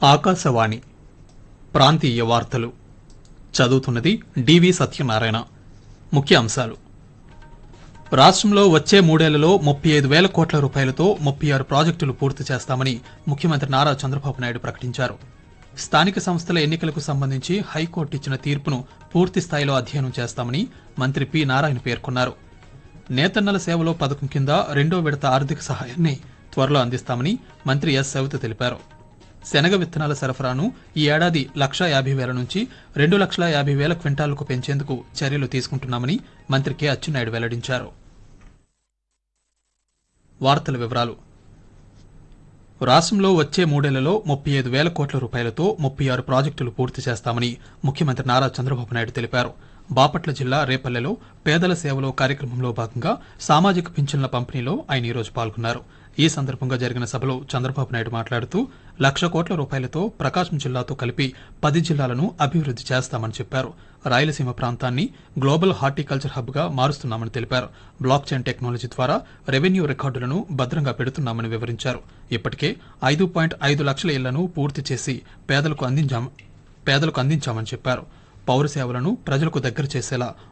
ఆకాశవాణి ప్రాంతీయ వార్తలు చదువుతున్నది డివి సత్యనారాయణ ముఖ్య అంశాలు రాష్ట్రంలో వచ్చే మూడేళ్లలో ముప్పై ఐదు వేల కోట్ల రూపాయలతో ముప్పై ఆరు ప్రాజెక్టులు పూర్తి చేస్తామని ముఖ్యమంత్రి నారా చంద్రబాబు నాయుడు ప్రకటించారు స్థానిక సంస్థల ఎన్నికలకు సంబంధించి హైకోర్టు ఇచ్చిన తీర్పును పూర్తి స్థాయిలో అధ్యయనం చేస్తామని మంత్రి పి నారాయణ పేర్కొన్నారు నేతన్నల సేవలో పథకం కింద రెండో విడత ఆర్థిక సహాయాన్ని త్వరలో అందిస్తామని మంత్రి ఎస్ సవిత తెలిపారు శనగ విత్తనాల సరఫరాను ఈ ఏడాది లక్షా యాభై వేల నుంచి రెండు లక్షల యాభై వేల క్వింటాలకు పెంచేందుకు చర్యలు తీసుకుంటున్నామని మంత్రి కె అచ్చెన్నాయుడు వెల్లడించారు వార్తల వివరాలు రాష్ట్రంలో వచ్చే మూడేళ్లలో ముప్పై ఐదు వేల కోట్ల రూపాయలతో ముప్పై ఆరు ప్రాజెక్టులు పూర్తి చేస్తామని ముఖ్యమంత్రి నారా చంద్రబాబు నాయుడు తెలిపారు బాపట్ల జిల్లా రేపల్లెలో పేదల సేవలో కార్యక్రమంలో భాగంగా సామాజిక పింఛన్ల పంపిణీలో ఆయన ఈరోజు పాల్గొన్నారు ఈ సందర్భంగా జరిగిన సభలో చంద్రబాబు నాయుడు మాట్లాడుతూ లక్ష కోట్ల రూపాయలతో ప్రకాశం జిల్లాతో కలిపి పది జిల్లాలను అభివృద్ధి చేస్తామని చెప్పారు రాయలసీమ ప్రాంతాన్ని గ్లోబల్ హార్టికల్చర్ హబ్ గా మారుస్తున్నామని తెలిపారు బ్లాక్ చైన్ టెక్నాలజీ ద్వారా రెవెన్యూ రికార్డులను భద్రంగా పెడుతున్నామని వివరించారు ఇప్పటికే ఐదు పాయింట్ ఐదు లక్షల ఇళ్లను పూర్తి చేసి పేదలకు అందించాం పేదలకు అందించామని చెప్పారు పౌర సేవలను ప్రజలకు దగ్గర చేసేలా